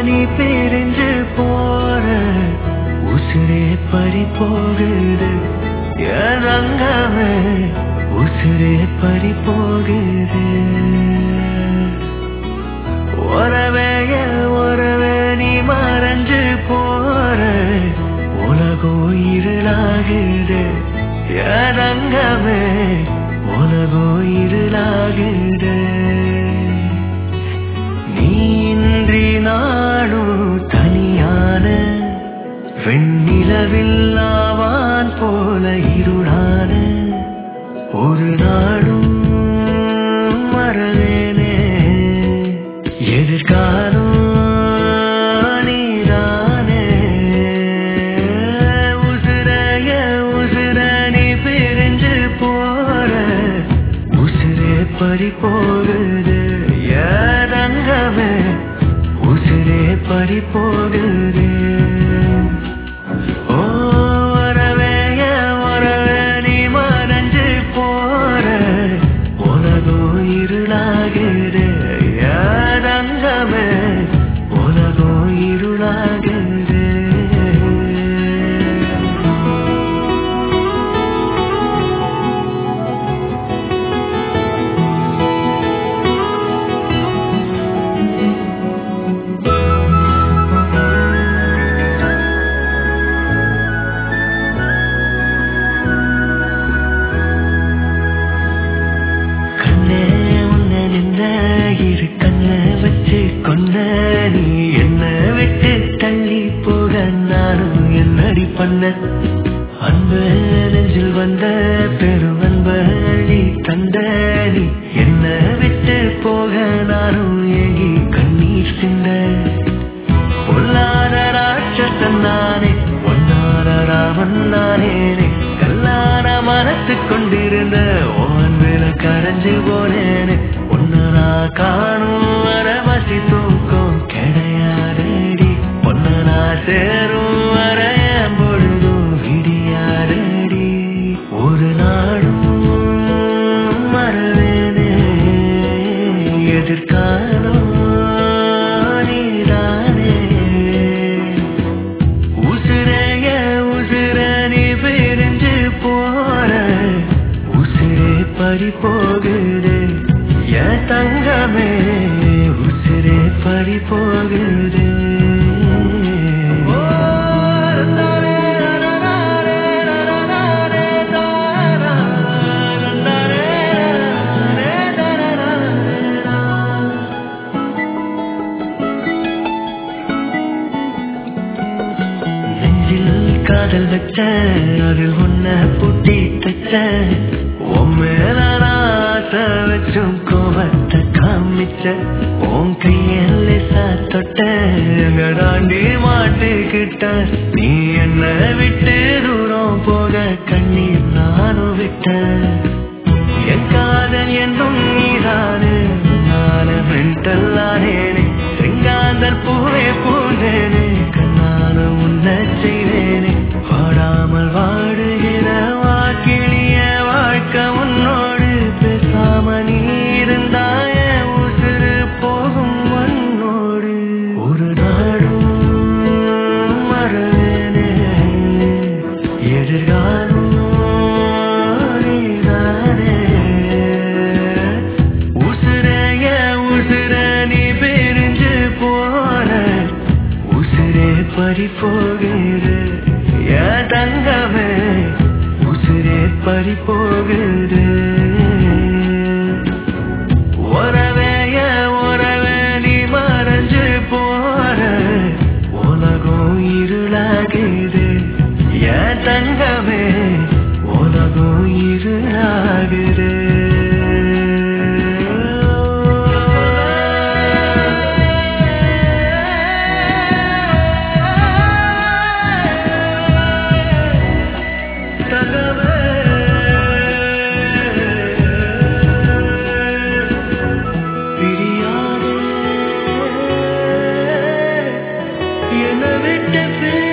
நீ பிரிஞ்சு போற உசுரே பறி போகுது என் அங்கமே உசுரே பறி போகுது உறவே என் உறவே நீ மறைஞ்சு போற உலகம் இருளாகுது என் அங்கமே உலகம் இருளாகுது நீ இன்றி நாடும் தனியான வெண்ணிலவில்லாவான் போல இருளான ஒரு நாடும் மறவேனே எதிர்காலம் நீதானே உசுரைய உசுர நீ பிரிஞ்சு போற உசுரே பறி போகுது ஏதங்கமே உசுரே பறி போகுது ஓ வரவே என் வரவே நீ மறைஞ்சு போற உலகம் இருளாகுது ஏதங்கமே உலகம் இருளாகுது கண்ணே உன்னை நின்ற இரு கண்ணை வச்சு கொண்ட நீ என்ன விட்டு தள்ளி போக நானும் என்னடி பண்ண அன்பு நெஞ்சில் வந்த பெரும் அன்பழி தந்த நீ என்ன விட்டு போக நானும் ஏங்கி கண்ணீர் சிந்த பொல்லாத ராட்சசன் நானே பொன்னார ராமன் நானேனே கல்லான மனத்து கொண்டிருந்த ஓன் மேல கரைஞ்சு போனேனே ஒன்னு நான் காணும் வரவசி தூக்கம் கிடையாதடி ஒன்னு நான் சேரும் வர என் பொழுதும் விடியாதடி ஒரு நாடும் மறவேனே எதிர்காலம் நீதானே உசுரைய உசுர நீ பிரிஞ்சு போற உசுரே பறி போகுது என் தங்கமே உசுரே பறி போகுது நெஞ்சில் காதல் வச்ச அது உன்ன பூட்டி தச்ச உண்மையில ஆசை வச்சும் கோவத்தை காமிச்ச உன் கையில் தொட்ட எங்க தாண்டி மாட்டுக்கிட்ட நீ என்ன விட்டு தூரம் போக கண்ணீர் நானும் விட்டேன் என் காதல் என்னும் நீதானே நான மென்டல்லானேனே செங்காந்தல் பூவே பூந்தேனே கண்ணான உன்ன செய்வேனே வாடாமல் வாடுகிற வாக்கிழிய வாழ்க்கை உன்னோடு பேசாம நீ இருந்தாய உசுறு போகும் மண்ணோடு ஒரு நாடும் மறவேனே எதிர்காலம் நீதானே உசுரைய உசுர நீ பிரிஞ்சு போன உசுரே பறி போகுது என் தங்கமே உசுரே பறி போகுது உறவே என் உறவே நீ மறைஞ்சு போற உலகம் இருளாகுது என் தங்கமே உலகம் இருளாகுது பிரியாதே என்னை விட்டு பிரி